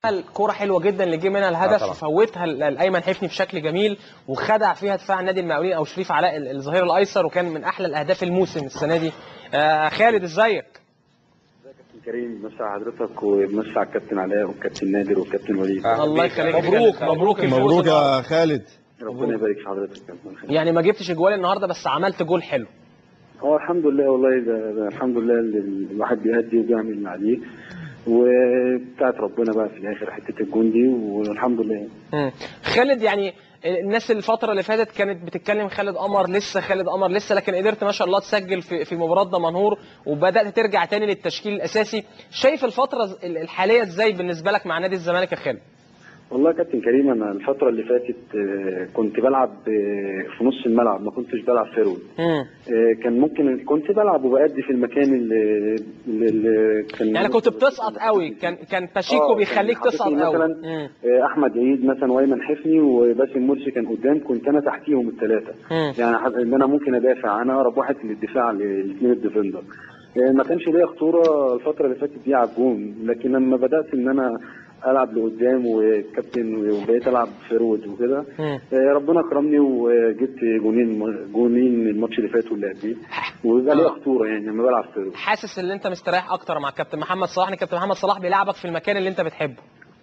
الكرة حلوة جدا اللي جه منها الهدف طبعا. فوتها ال- الايمن حفني بشكل جميل وخدع فيها دفاع نادي المقاولين او شريف علاء ال- الظهير الايسر وكان من احلى الاهداف الموسم السنة دي آه خالد ازيك كابتن كريم مسا على حضرتك ومسا على الكابتن علاء والكابتن نادر والكابتن وليد الله يخليك مبروك خالد. مبروك الفوز مبروك النهاردة. يا خالد ربنا يبارك في حضرتك يا كابتن يعني ما جبتش اجوال النهارده بس عملت جول حلو هو الحمد لله والله ده, ده الحمد لله اللي الواحد بيأدي وبيعمل اللي عليه وبتاعت ربنا بقى في الاخر حته الجون دي والحمد لله مم. خالد يعني الناس الفترة اللي فاتت كانت بتتكلم خالد قمر لسه خالد قمر لسه لكن قدرت ما شاء الله تسجل في في مباراة دمنهور وبدأت ترجع تاني للتشكيل الأساسي شايف الفترة الحالية ازاي بالنسبة لك مع نادي الزمالك يا خالد؟ والله يا كابتن كريم انا الفتره اللي فاتت آه، كنت بلعب آه، في نص الملعب ما كنتش بلعب فيرود مم. آه، كان ممكن كنت بلعب وبأدي في المكان اللي, اللي, اللي كان يعني كنت بتسقط قوي كان كان باشيكو آه، بيخليك كان تسقط حاططني قوي مثلا مم. آه، احمد عيد مثلا وايمن حفني وباسم مرسي كان قدام كنت انا تحتيهم الثلاثه مم. يعني ح- ان انا ممكن ادافع انا اقرب واحد للدفاع للاثنين الديفندر آه، ما كانش ليا خطوره الفتره اللي فاتت دي على الجون لكن لما بدات ان انا العب لقدام وكابتن وبقيت العب فيرود وكده مم. آه، ربنا كرمني وجبت جونين جونين الماتش اللي فات واللي قبليه وبيبقى ليا خطوره يعني لما بلعب فيرود حاسس ان انت مستريح اكتر مع كابتن محمد صلاح ان كابتن محمد صلاح بيلعبك في المكان اللي انت بتحبه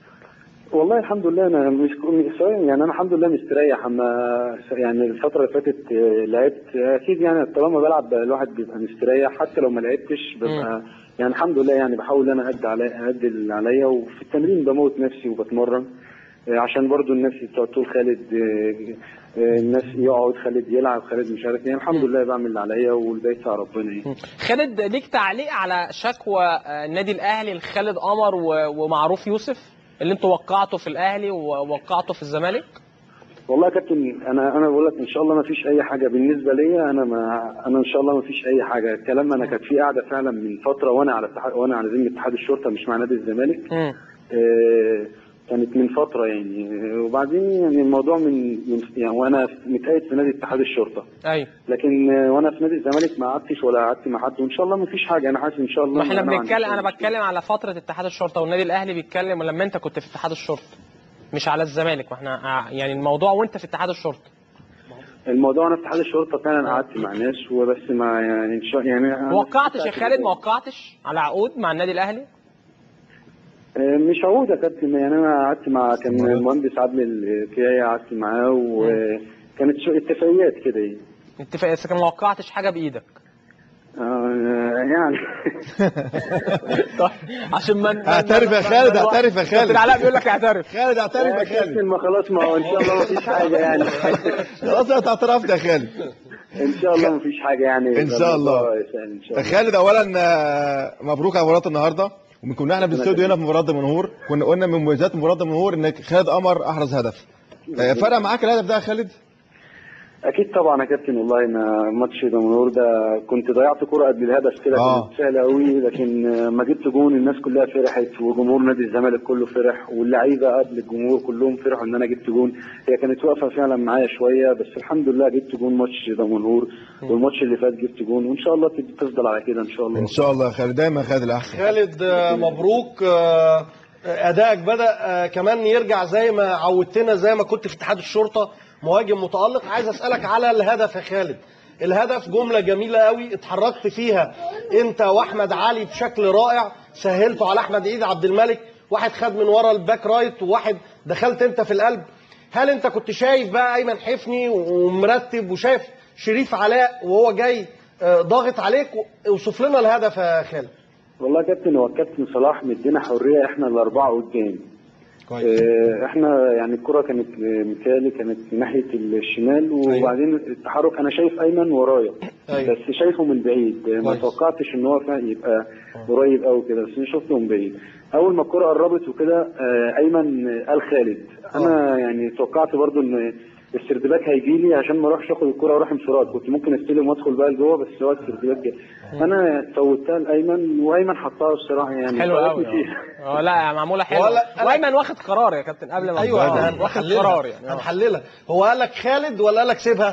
والله الحمد لله انا مش مش- يعني انا الحمد لله مستريح اما يعني الفتره اللي فاتت آه، لعبت اكيد يعني طالما بلعب الواحد بيبقى مستريح حتى لو ما لعبتش ببقى يعني الحمد لله يعني بحاول ان انا ادي علي ادي اللي عليا وفي التمرين بموت نفسي وبتمرن آه، عشان برضو الناس بتوع تقول خالد آه، آه، الناس يقعد خالد يلعب خالد مش عارف يعني الحمد لله بعمل اللي عليا والباقي بتاع ربنا يعني خالد ليك تعليق على شكوى آه، النادي الاهلي لخالد قمر و- ومعروف يوسف اللي انتوا وقعتوا في الاهلي ووقعتوا في الزمالك والله يا كابتن انا انا بقول لك ان شاء الله ما فيش اي حاجه بالنسبه ليا انا ما انا ان شاء الله ما فيش اي حاجه الكلام انا كانت في قاعده فعلا من فتره وانا على اتحاد وانا على ذمه اتحاد الشرطه مش مع نادي الزمالك مم. آه، كانت من فتره يعني آه، وبعدين يعني الموضوع من, من يعني وانا متقيد في نادي اتحاد الشرطه ايوه لكن آه، وانا في نادي الزمالك ما قعدتش ولا قعدت مع حد وان شاء الله ما فيش حاجه انا حاسس ان شاء الله ما احنا إن أنا بنتكلم عندي- انا بتكلم على فتره اتحاد الشرطه والنادي الاهلي بيتكلم لما انت كنت في اتحاد الشرطه مش على الزمالك واحنا ع- يعني الموضوع وانت في اتحاد الشرطه الموضوع انا في اتحاد الشرطه فعلا قعدت مع ناس وبس ما يعني ان شاء يعني أنا- ما وقعتش يا خالد ما وقعتش على عقود مع النادي الاهلي آه، مش عقود يا كابتن يعني انا قعدت مع كان المهندس عادل الكياية قعدت معاه وكانت شو اتفاقيات كده يعني اتفاق بس كان ما وقعتش حاجه بايدك آه، يعني طيب عشان ما ما- اعترف يا ما- خالد، ما- اعترف يا خالد. كابتن علاء بيقول لك اعترف خالد اعترف يا يا خالد كابتن ما خلاص ما هو ان شاء الله ما فيش حاجه يعني خلاص انت اعترفت يا خالد ان شاء الله ما فيش حاجه يعني إن شاء الله. الموضوع يسهل ان شاء الله خالد اولا آه، مبروك على مباراه النهارده ومن كنا احنا بالاستوديو هنا في مباراه دمنهور كنا قلنا من مميزات مباراه دمنهور ان خالد قمر احرز هدف آه، فرق معاك الهدف ده يا خالد اكيد طبعا يا كابتن والله انا ماتش دمنهور ده كنت ضيعت كرة قبل الهدف كده آه. كانت سهله قوي لكن آه، ما جبت جون الناس كلها فرحت وجمهور نادي الزمالك كله فرح واللعيبه قبل الجمهور كلهم فرحوا ان انا جبت جون هي كانت واقفه فعلا معايا شويه بس الحمد لله جبت جون ماتش دمنهور والماتش اللي فات جبت جون وان شاء الله تب- تفضل على كده ان شاء الله ان شاء الله يا خالد دايما يا خالد الاحسن خالد آه، مبروك آه، ادائك بدا آه، كمان يرجع زي ما عودتنا زي ما كنت في اتحاد الشرطه مهاجم متالق عايز اسالك على الهدف يا خالد الهدف جمله جميله قوي اتحركت فيها انت واحمد علي بشكل رائع سهلته على احمد عيد عبد الملك واحد خد من ورا الباك رايت وواحد دخلت انت في القلب هل انت كنت شايف بقى ايمن حفني ومرتب وشايف شريف علاء وهو جاي آه، ضاغط عليك اوصف لنا الهدف يا خالد والله يا كابتن هو الكابتن صلاح مدينا حريه احنا الاربعه قدام كويس آه، احنا يعني الكرة كانت آه، متهيألي كانت ناحية الشمال وبعدين التحرك انا شايف ايمن ورايا أيوة. بس شايفه من بعيد آه، ما كويس. توقعتش ان هو فعلا يبقى قريب قوي كده بس انا شفته من بعيد اول ما الكرة قربت وكده آه، ايمن آه، قال خالد انا يعني توقعت برضو ان السردباك هيجي لي عشان ما اروحش اخد الكرة واروح انفراد كنت ممكن استلم وادخل بقى لجوه بس هو السردباك جه انا فوتها لايمن وايمن حطها الصراحه يعني حلو قوي فوتني فيها. اه لا معموله حلوه ولا- أنا- وايمن واخد قرار يا كابتن قبل ما ايوه آه، ده واخد هنحللها قرار يعني آه. هنحللها هو قال لك خالد ولا قال لك سيبها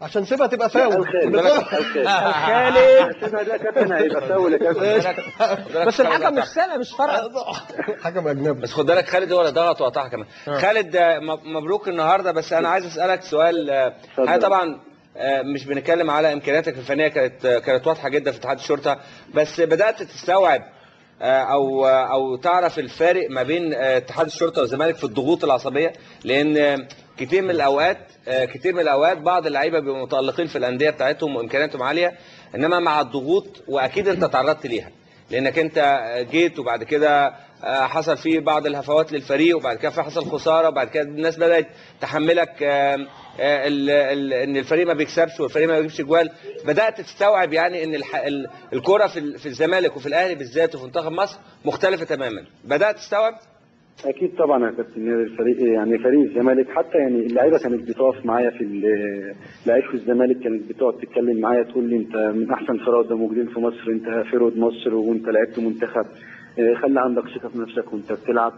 عشان سيبها تبقى فاول الخالد الخالد الخالد سيبها ده كابتن هيبقى فاول يا كابتن بس الحكم مش سامع مش فارقه حكم اجنبي بس خد بالك خالد هو اللي ضغط وقطعها كمان خالد آه، م- مبروك النهارده بس انا عايز اسالك سؤال آه، اتفضل. احنا طبعا آه، مش بنتكلم على امكانياتك الفنيه كانت آه، كانت واضحه جدا في اتحاد الشرطه بس بدات تستوعب آه، او آه، او تعرف الفارق ما بين آه، اتحاد الشرطه والزمالك في الضغوط العصبيه لان آه، كتير من الاوقات آه، كتير من الاوقات بعض اللعيبه بيبقوا متالقين في الانديه بتاعتهم وامكانياتهم عاليه انما مع الضغوط واكيد انت تعرضت ليها لانك انت جيت وبعد كده آه، حصل فيه بعض الهفوات للفريق وبعد كده في حصل خساره وبعد كده الناس بدات تحملك آه، آه، ال- ال- ان الفريق ما بيكسبش والفريق ما بيجيبش جوال بدات تستوعب يعني ان الح- ال- الكره في ال- في الزمالك وفي الاهلي بالذات وفي منتخب مصر مختلفه تماما بدات تستوعب اكيد طبعا يا كابتن الفريق يعني فريق الزمالك حتى يعني اللعيبه كانت بتقف معايا في ال- لعيبه في الزمالك كانت بتقعد تتكلم معايا تقول لي انت من احسن فراد موجودين في مصر انت فرود مصر وانت لعبت منتخب آه، خلي عندك ثقه في نفسك وانت بتلعب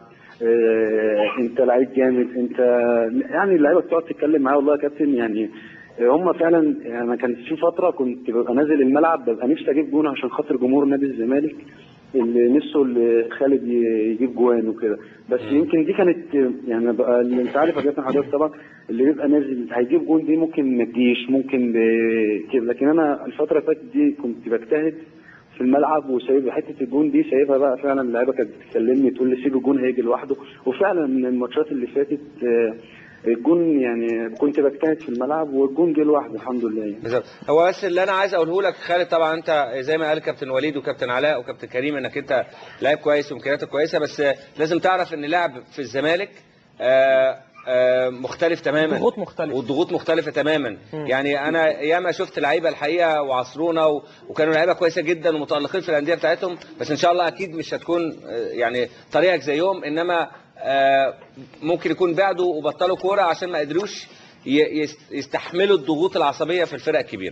آه، انت لعيب جامد انت يعني اللعيبه بتقعد تتكلم معايا والله يا كابتن يعني هم فعلا يعني انا كانت في فتره كنت ببقى نازل الملعب ببقى نفسي اجيب جون عشان خاطر جمهور نادي الزمالك اللي نفسه اللي خالد ي- يجيب جوان وكده بس يمكن دي كانت يعني بقى اللي انت عارف يا كابتن حضرتك طبعا اللي بيبقى نازل هيجيب جون دي ممكن ما تجيش ممكن ب- كده لكن انا الفتره اللي فاتت دي كنت بجتهد في الملعب وسايب حته الجون دي سايبها بقى فعلا اللعيبه كانت بتكلمني تقول لي سيب الجون هيجي لوحده وفعلا من الماتشات اللي فاتت آه، الجون يعني كنت بجتهد في الملعب والجون جه لوحده الحمد لله يعني. بالظبط هو بس اللي انا عايز اقوله لك خالد طبعا انت زي ما قال كابتن وليد وكابتن علاء وكابتن كريم انك انت لاعب كويس وامكانياتك كويسه بس لازم تعرف ان لعب في الزمالك آه، آه، مختلف تماما الضغوط مختلفة. والضغوط مختلفه تماما يعني انا ياما شفت لعيبه الحقيقه وعصرونا و- وكانوا لعيبه كويسه جدا ومتالقين في الانديه بتاعتهم بس ان شاء الله اكيد مش هتكون آه، يعني طريقك زيهم انما آه، ممكن يكون بعدوا وبطلوا كوره عشان ما قدروش ي- يست- يستحملوا الضغوط العصبيه في الفرق الكبيره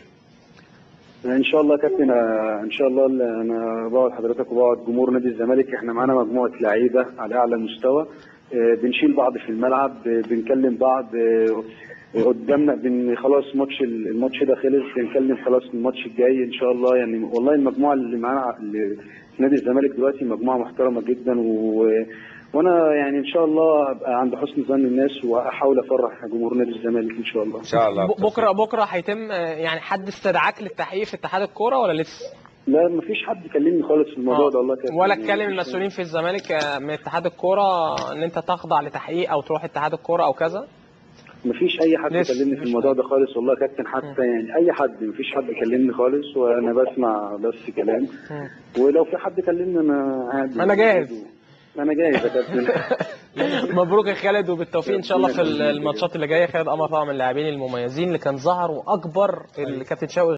ان شاء الله يا كابتن آه، ان شاء الله اللي انا بقعد حضرتك وبقعد جمهور نادي الزمالك احنا معانا مجموعه لعيبه على اعلى مستوى آه، بنشيل بعض في الملعب آه، بنكلم بعض آه، قدامنا بن خلاص ماتش الماتش ده خلص بنكلم خلاص الماتش الجاي ان شاء الله يعني والله المجموعه اللي معانا اللي في نادي الزمالك دلوقتي مجموعه محترمه جدا و وانا يعني ان شاء الله ابقى عند حسن ظن الناس واحاول افرح جمهور نادي الزمالك ان شاء الله ان شاء الله ب- بكره بكره هيتم آه، يعني حد استدعاك للتحقيق في اتحاد الكوره ولا لسه؟ لا مفيش حد كلمني خالص في الموضوع ده والله كابتن. ولا يعني تكلم مفيش- المسؤولين في الزمالك آه، من اتحاد الكوره ان انت تخضع لتحقيق او تروح اتحاد الكوره او كذا؟ مفيش اي حد لسه- كلمني في لسه. الموضوع ده خالص والله يا كابتن حتى يعني اي حد مفيش حد كلمني خالص وانا بسمع بس كلام ولو في حد كلمني انا عادي أنا جاهز. انا جاهز يا كابتن مبروك يا خالد وبالتوفيق ان شاء الله في الماتشات اللي جايه خالد قمر طبعا من اللاعبين المميزين اللي كان ظهر واكبر الكابتن شوقي